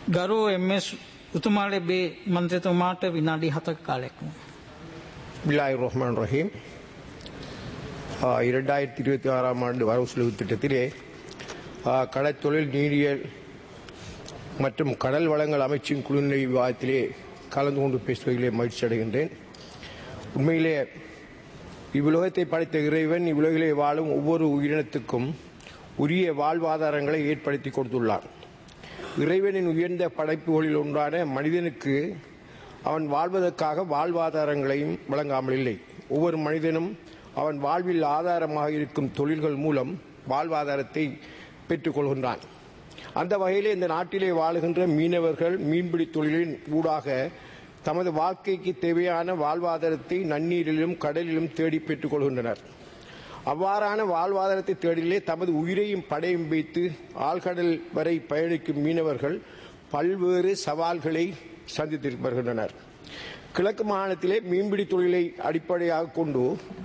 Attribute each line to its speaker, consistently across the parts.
Speaker 1: ගරු එම්ස් උතුමාලේ බේ මන්ත්‍රතුමාට විනාඩි හතක කාලෙක්ම.
Speaker 2: பில்லாய் ரஹ்மான் ரஹீம் ஆ, இரண்டாயிரத்தி இருபத்தி ஆறாம் ஆண்டு வரவு செலவு திட்டத்திலே ஆ, கடற்தொழில் நீரியல் மற்றும் கடல் வளங்கள் அமைச்சின் குழுநிலை விவாதத்திலே கலந்து கொண்டு பேசுவதிலே மகிழ்ச்சி அடைகின்றேன் உண்மையிலே இவ்வுலகத்தை படைத்த இறைவன் இவ்வுலகிலே வாழும் ஒவ்வொரு உயிரினத்துக்கும் உரிய வாழ்வாதாரங்களை ஏற்படுத்தி கொடுத்துள்ளார் இறைவனின் உயர்ந்த படைப்புகளில் ஒன்றான மனிதனுக்கு அவன் வாழ்வதற்காக வாழ்வாதாரங்களையும் வழங்காமல் இல்லை ஒவ்வொரு மனிதனும் அவன் வாழ்வில் ஆதாரமாக இருக்கும் தொழில்கள் மூலம் வாழ்வாதாரத்தை பெற்றுக்கொள்கின்றான் அந்த வகையிலே இந்த நாட்டிலே வாழுகின்ற மீனவர்கள் மீன்பிடி தொழிலின் ஊடாக தமது வாழ்க்கைக்கு தேவையான வாழ்வாதாரத்தை நன்னீரிலும் கடலிலும் தேடி பெற்றுக் கொள்கின்றனர் அவ்வாறான வாழ்வாதாரத்தை தேடிலே தமது உயிரையும் படையும் வைத்து ஆழ்கடல் வரை பயணிக்கும் மீனவர்கள் பல்வேறு சவால்களை சந்தித்து வருகின்றனர் கிழக்கு மாகாணத்திலே மீன்பிடி தொழிலை அடிப்படையாக கொண்டு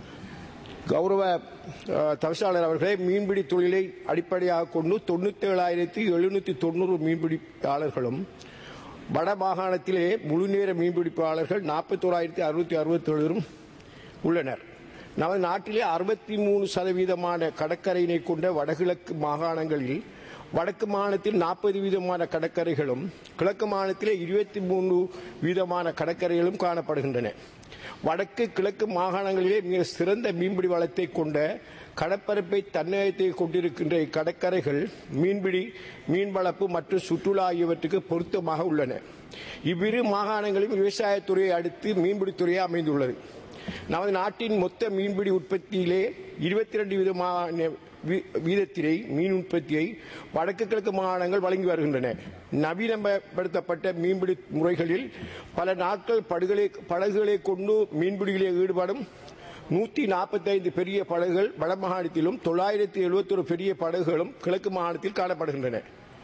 Speaker 2: கௌரவ அஹ், தவிசாளர் அவர்களே மீன்பிடி தொழிலை அடிப்படையாக கொண்டு தொண்ணூத்தி ஏழாயிரத்தி எழுநூத்தி தொண்ணூறு மீன்பிடிப்பாளர்களும் வட மாகாணத்திலே முழுநேர மீன்பிடிப்பாளர்கள் நாற்பத்தோராயிரத்தி அறுநூத்தி அறுபத்தேழும் உள்ளனர் நமது நாட்டிலே அறுபத்தி மூணு சதவீதமான கடற்கரையினை கொண்ட வடகிழக்கு மாகாணங்களில் வடக்கு மாகாணத்தில் நாற்பது வீதமான கடற்கரைகளும் கிழக்கு மாகாணத்திலே இருபத்தி மூன்று வீதமான கடற்கரைகளும் காணப்படுகின்றன வடக்கு கிழக்கு மாகாணங்களிலே மிக சிறந்த மீன்பிடி வளத்தை கொண்ட கடற்பரப்பை தன்னகத்தை கொண்டிருக்கின்ற இக்கடற்கரைகள் மீன்பிடி மீன் வளர்ப்பு மற்றும் சுற்றுலா ஆகியவற்றுக்கு பொருத்தமாக உள்ளன இவ்விரு மாகாணங்களும் விவசாயத்துறையை அடுத்து மீன்பிடித்துறையே அமைந்துள்ளது நமது நாட்டின் மொத்த மீன்பிடி உற்பத்தியிலே இருபத்தி ரெண்டு விதமான வீ- வீதத்தினை மீன் உற்பத்தியை வடக்கு கிழக்கு மாகாணங்கள் வழங்கி வருகின்றன நவீனப்படுத்தப்பட்ட மீன்பிடி முறைகளில் பல நாட்கள் படுகளை படகுகளை கொண்டு மீன்பிடியிலே ஈடுபடும் நூத்தி நாற்பத்தைந்து பெரிய படகுகள் வட மாகாணத்திலும் தொள்ளாயிரத்தி எழுபத்தொரு பெரிய படகுகளும் கிழக்கு மாகாணத்தில் காணப்படுகின்றன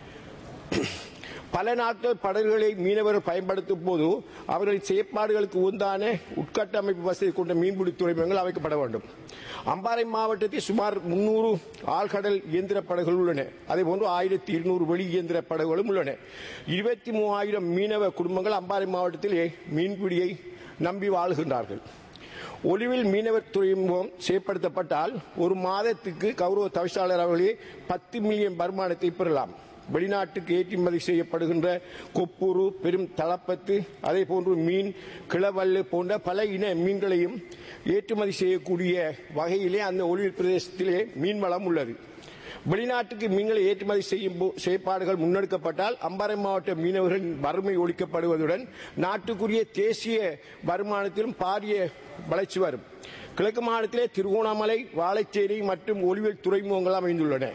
Speaker 2: பல நாட்கள் படகுகளை மீனவர்கள் பயன்படுத்தும் போது அவர்களின் செயற்பாடுகளுக்கு உந்தான உட்கட்டமைப்பு வசதி கொண்ட மீன்பிடி துறைமுகங்கள் அமைக்கப்பட வேண்டும் அம்பாறை மாவட்டத்தில் சுமார் முன்னூறு ஆழ்கடல் இயந்திர படகுகள் உள்ளன அதேபோன்று ஆயிரத்தி இருநூறு வெளி இயந்திர படகுகளும் உள்ளன இருபத்தி மூவாயிரம் மீனவ குடும்பங்கள் அம்பாறை மாவட்டத்தில் மீன்பிடியை நம்பி வாழ்கின்றார்கள் ஒளிவில் மீனவர் துறைமுகம் செயற்படுத்தப்பட்டால் ஒரு மாதத்துக்கு கௌரவ தவிசாளர் அவர்களே பத்து மில்லியன் வருமானத்தை பெறலாம் வெளிநாட்டுக்கு ஏற்றுமதி செய்யப்படுகின்ற கொப்புரு பெரும் தளப்பத்து அதே போன்று மீன் கிளவல்லு போன்ற பல இன மீன்களையும் ஏற்றுமதி செய்யக்கூடிய வகையிலே அந்த ஒளிவில் பிரதேசத்திலே மீன் வளம் உள்ளது வெளிநாட்டுக்கு மீன்களை ஏற்றுமதி செய்யும் போ- செயற்பாடுகள் முன்னெடுக்கப்பட்டால் அம்பாறை மாவட்ட மீனவர்களின் வறுமை ஒழிக்கப்படுவதுடன் நாட்டுக்குரிய தேசிய வருமானத்திலும் பாரிய வளர்ச்சி வரும் கிழக்கு மாநிலத்திலே திருகோணாமலை வாழைச்சேரி மற்றும் ஒளிவியல் துறைமுகங்கள் அமைந்துள்ளன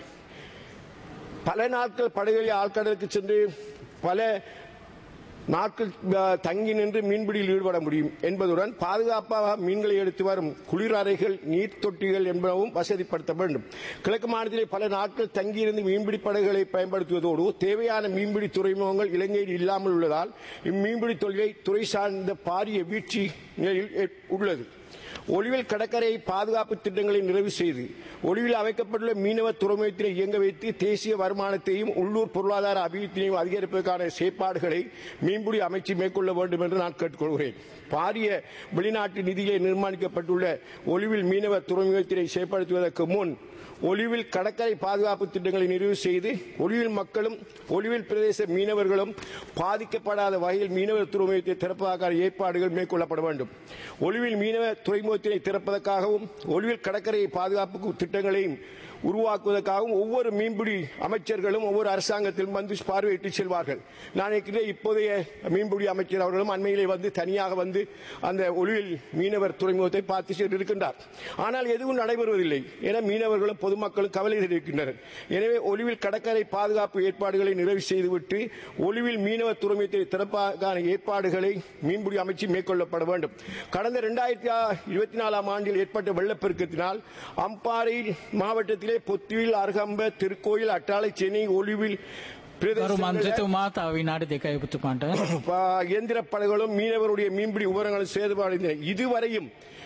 Speaker 2: பல நாட்கள் படகுகளில் ஆழ்கடலுக்கு சென்று பல நாட்கள் அஹ், தங்கி நின்று மீன்பிடியில் ஈடுபட முடியும் என்பதுடன் பாதுகாப்பாக மீன்களை எடுத்து வரும் குளிர் அறைகள் நீர் தொட்டிகள் என்பனவும் வசதிப்படுத்த வேண்டும் கிழக்கு மாநிலத்திலே பல நாட்கள் தங்கியிருந்து மீன்பிடி படகுகளை பயன்படுத்துவதோடு தேவையான மீன்பிடி துறைமுகங்கள் இலங்கையில் இல்லாமல் உள்ளதால் இம்மீன்பிடி தொழிலை துறை சார்ந்த பாரிய வீழ்ச்சி நிலையில் ஏற்- உள்ளது ஒளிவில் கடற்கரை பாதுகாப்பு திட்டங்களை நிறைவு செய்து ஒளிவில் அமைக்கப்பட்டுள்ள மீனவ துறைமுகத்தினை இயங்க வைத்து தேசிய வருமானத்தையும் உள்ளூர் பொருளாதார அபிவிருத்தியையும் அதிகரிப்பதற்கான செயற்பாடுகளை மீன்பிடி அமைச்சு மேற்கொள்ள வேண்டும் என்று நான் கேட்டுக்கொள்கிறேன் பாரிய வெளிநாட்டு நிதியிலே நிர்மாணிக்கப்பட்டுள்ள ஒளிவில் மீனவ துறைமுகத்தினை செயற்படுத்துவதற்கு முன் ஒளிவில் கடற்கரை பாதுகாப்பு திட்டங்களை நிறைவு செய்து ஒளிவில் மக்களும் ஒளிவில் பிரதேச மீனவர்களும் பாதிக்கப்படாத வகையில் மீனவர் துறைமுகத்தை திறப்பதற்கான ஏற்பாடுகள் மேற்கொள்ளப்பட வேண்டும் ஒளிவில் மீனவ துறைமுகத்தினை திறப்பதற்காகவும் ஒளிவில் கடற்கரை பாதுகாப்பு திட்டங்களையும் உருவாக்குவதற்காகவும் ஒவ்வொரு மீன்பிடி அமைச்சர்களும் ஒவ்வொரு அரசாங்கத்திலும் வந்து பார்வையிட்டு செல்வார்கள் நான் நினைக்கிறேன் இப்போதைய மீன்பிடி அமைச்சர் அவர்களும் அண்மையிலே வந்து தனியாக வந்து அந்த ஒளிவில் மீனவர் துறைமுகத்தை பார்த்து சென்றிருக்கின்றார் ஆனால் எதுவும் நடைபெறுவதில்லை என மீனவர்களும் பொதுமக்களும் கவலையில் இருக்கின்றனர் எனவே ஒளிவில் கடற்கரை பாதுகாப்பு ஏற்பாடுகளை நிறைவு செய்துவிட்டு ஒளிவில் மீனவர் துறைமுகத்தை திறப்பதற்கான ஏற்பாடுகளை மீன்பிடி அமைச்சு மேற்கொள்ளப்பட வேண்டும் கடந்த இரண்டாயிரத்தி இருபத்தி நாலாம் ஆண்டில் ஏற்பட்ட வெள்ளப்பெருக்கத்தினால் அம்பாறை மாவட்டத்திலே பொத்துவில் அருகம்ப திருக்கோயில் அட்டாளை சென்னை ஒளிவில்
Speaker 1: ගරු
Speaker 2: பிரதேசங்களில்
Speaker 1: මන්ත්‍රතුමා තව විනාඩි දෙකයි පුතුමාට.
Speaker 2: ப- இயந்திர படகுகளும் மீனவருடைய மீன்பிடி உபகரணங்களும் சேதமடைந்தன இதுவரையும்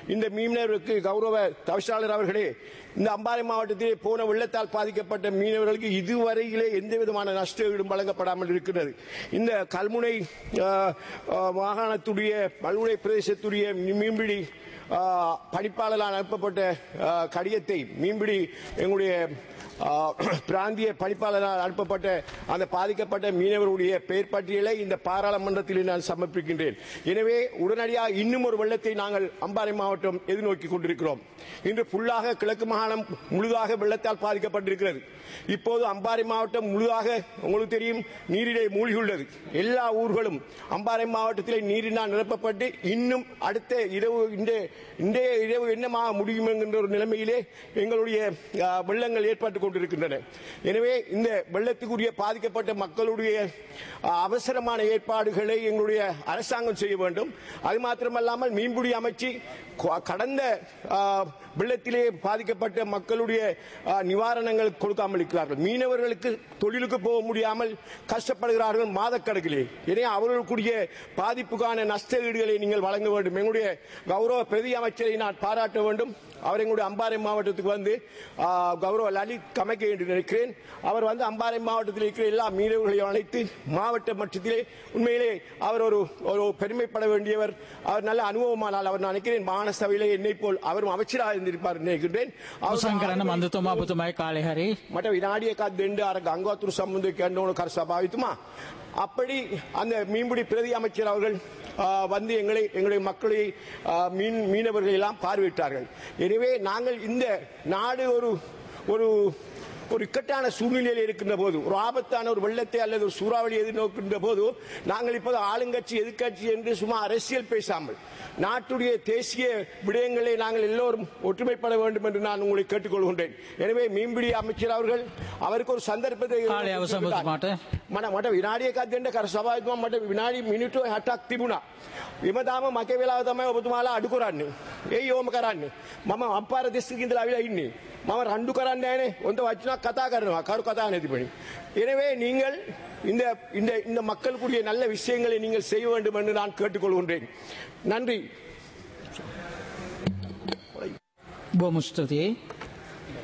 Speaker 2: இந்த மீனவருக்கு கௌரவ தவிசாளர் அவர்களே இந்த அம்பாறை மாவட்டத்திலே போன வெள்ளத்தால் பாதிக்கப்பட்ட மீனவர்களுக்கு இதுவரையிலே எந்த விதமான நஷ்ட ஈடும் வழங்கப்படாமல் இருக்கிறது இந்த கல்முனை ஆஹ், ஆஹ், மாகாணத்துடைய கல்முனை பிரதேசத்துடைய மீன்பிடி ஆஹ், பணிப்பாளரால் அனுப்பப்பட்ட ஆஹ், கடிதத்தை மீன்பிடி எங்களுடைய ஆஹ், பிராந்திய பணிப்பாளரால் அனுப்பப்பட்ட அந்த பாதிக்கப்பட்ட மீனவருடைய பெயர் பட்டியலை இந்த பாராளுமன்றத்தில் நான் சமர்ப்பிக்கின்றேன் எனவே உடனடியாக இன்னும் ஒரு வெள்ளத்தை நாங்கள் அம்பாறை மாவட்டம் எதிர்நோக்கி கொண்டிருக்கிறோம் இன்று ஃபுல்லாக கிழக்கு மாகாணம் முழுதாக வெள்ளத்தால் பாதிக்கப்பட்டிருக்கிறது இப்போது அம்பாறை மாவட்டம் முழுதாக உங்களுக்கு தெரியும் நீரிலே மூழ்கியுள்ளது எல்லா ஊர்களும் அம்பாறை மாவட்டத்திலே நீரினால் நிரப்பப்பட்டு இன்னும் அடுத்த இரவு இந்த இன்றைய இரவு என்னமாக முடியும் என்கின்ற ஒரு நிலைமையிலே எங்களுடைய ஆ, வெள்ளங்கள் ஏற்பட்டுக் கொண்டிருக்கின்றன எனவே இந்த வெள்ளத்துக்குரிய பாதிக்கப்பட்ட மக்களுடைய ஆ, அவசரமான ஏற்பாடுகளை எங்களுடைய அரசாங்கம் செய்ய வேண்டும் அது மாத்திரமல்லாமல் மீன்பிடி அமைச்சு கொ- கடந்த ஆ, வெள்ளத்திலே பாதிக்கப்பட்ட மக்களுடைய ஆ, நிவாரணங்கள் கொடுக்காமல் இருக்கிறார்கள் மீனவர்களுக்கு தொழிலுக்கு போக முடியாமல் கஷ்டப்படுகிறார்கள் மாதக்கணக்கிலே எனவே அவர்களுக்குரிய பாதிப்புக்கான நஷ்ட ஈடுகளை நீங்கள் வழங்க வேண்டும் எங்களுடைய கௌரவ பிரதி அமைச்சரை நான் பாராட்ட வேண்டும் அவர் எங்களுடைய அம்பாறை மாவட்டத்துக்கு வந்து ஆ, கௌரவ லலித் கமைக்க என்று நினைக்கிறேன் அவர் வந்து அம்பாறை மாவட்டத்தில் இருக்கிற எல்லா மீனவர்களையும் அழைத்து மாவட்ட மட்டத்திலே உண்மையிலே அவர் ஒரு ஒரு பெருமைப்பட வேண்டியவர் அவர் நல்ல அனுபவமானால் அவர் நான் நினைக்கிறேன் மாகாண சபையிலே என்னை போல் அவரும் அமைச்சராக இருந்திருப்பார் நினைக்கின்றேன்
Speaker 1: අවසන් කරන්න
Speaker 2: அவர்
Speaker 1: මන්දතුමා පුතුමයි කාලෙ හරි
Speaker 2: මට විනාඩිය එකක් දෙන්න අර ගංගවතුරු සම්බන්ධ කියන්න ඕන කර සභාවිතුமா அப்படி அந்த மீன்பிடி பிரதி அமைச்சர் அவர்கள் ஆ, வந்து எங்களை எங்களுடைய மக்களை ஆ, மீன் மீனவர்களை எல்லாம் பார்வையிட்டார்கள் எனவே நாங்கள் இந்த நாடு ஒரு ஒரு ஒரு இக்கட்டான சூழ்நிலையில் இருக்கின்ற போது ஒரு ஆபத்தான ஒரு வெள்ளத்தை அல்லது ஒரு சூறாவளி எதிர்நோக்கின்ற போது நாங்கள் இப்போது ஆளுங்கட்சி எதிர்க்கட்சி என்று சும்மா அரசியல் பேசாமல் நாட்டுடைய தேசிய விடயங்களை நாங்கள் எல்லோரும் ஒற்றுமைப்பட வேண்டும் என்று நான் உங்களை கேட்டுக்கொள்கின்றேன் எனவே மீன்பிடி அமைச்சர் அவர்கள் அவருக்கு ஒரு சந்தர்ப்பத்தை
Speaker 1: කාලය අවසන් පුතුමාට
Speaker 2: මට මට විනාඩිය එකක් දෙන්න කර සභාවතුමා මට විනාඩි මිනිත්තු 60ක් තිබුණා. එමදාම මගේ වෙලාව තමයි ඔබතුමාලා අඩු කරන්නේ. ඒයි ඕම කරන්නේ. මම අම්පාර දිස්ත්‍රික්කේ ඉඳලා ආවිලා ඉන්නේ. මම රණ්ඩු කරන්නේ නැහනේ. හොඳ වචනක් කතා කරනවා. කරු කතා නැතිපணி. எனவே நீங்கள் இந்த இந்த இந்த மக்களுக்குரிய நல்ல விஷயங்களை நீங்கள் செய்ய வேண்டும் என்று நான் கேட்டுக்கொள்கின்றேன் நன்றி
Speaker 1: බොහොම ස්තුතියි